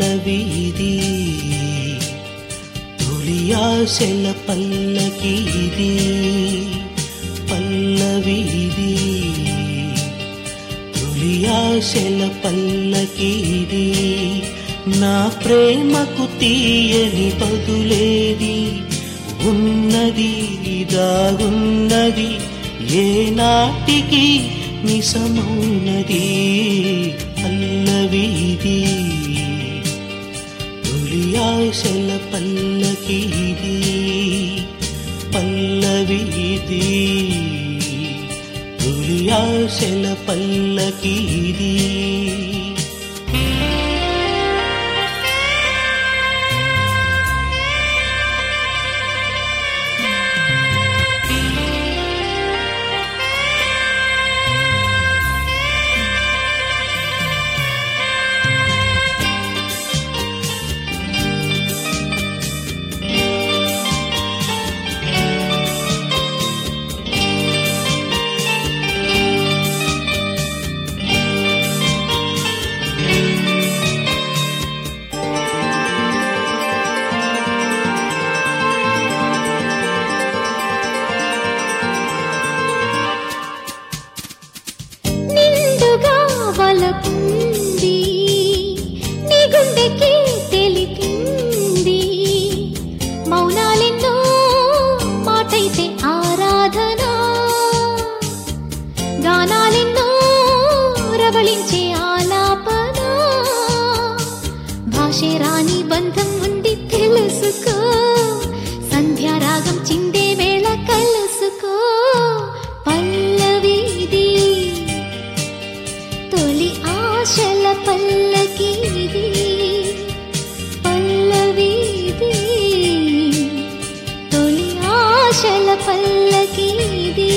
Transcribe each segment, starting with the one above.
పల్లవీది తొలి ఆశల పల్లకి ఇది పల్లవీది తొలి ఆశల పల్లకి ఇది నా ప్రేమకు తీయని బదులేది ఉన్నది దాగున్నది ఏ నాటికి నిసమౌనది పల్లవీది తొలి ఆశల పల్లకి ఇది పల్లవీది తొలి ఆశల పల్లకి ఇది నిండుగా వలపుంది నీ గుండెకి తెలిపింది మౌనాలెన్నో మాటైతే ఆరాధన గానాలెన్నో రవళించే ఆలాపన భాషే రాని బంధం ఉంది తెలుసుకో సంధ్యారాగం చిందే వేళ కలుసుకో పల్లవీది తొలి ఆశల పల్లకీది పల్లవీది తొలి ఆశల పల్లకీది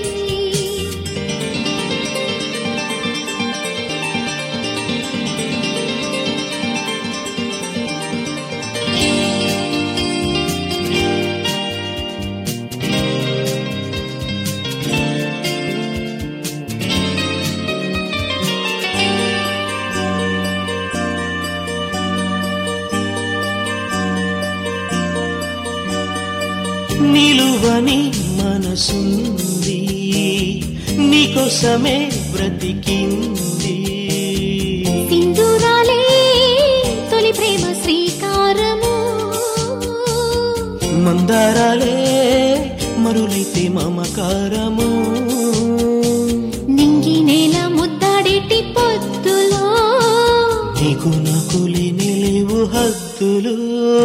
నిలువని మనసుంది నీకోసమే బ్రతికింది సింధూరాలే తొలి ప్రేమ శ్రీకారము మందారాలే మరులైతే మమకారము నింగి నేల ముద్దాడేటి పొద్దులో నీకు నాకు లేని లేవు హద్దులు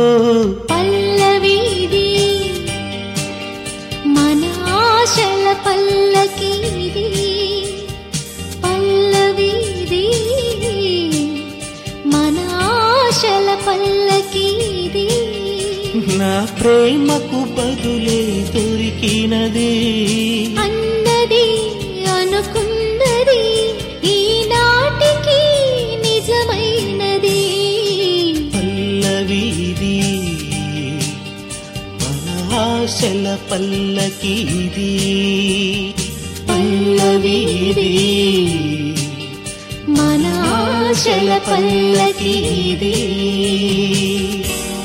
పల్లవీది మన ఆశల పల్లకీది పల్లవీది మన ఆశల పల్లకీది నా ప్రేమకు బదులే దొరికినది అన్నది అనుకున్నది ఈనాటికి నిజమైనది పల్లవీది మన ఆశల పల్లకీది పల్లవీది మన ఆశల పల్లకీది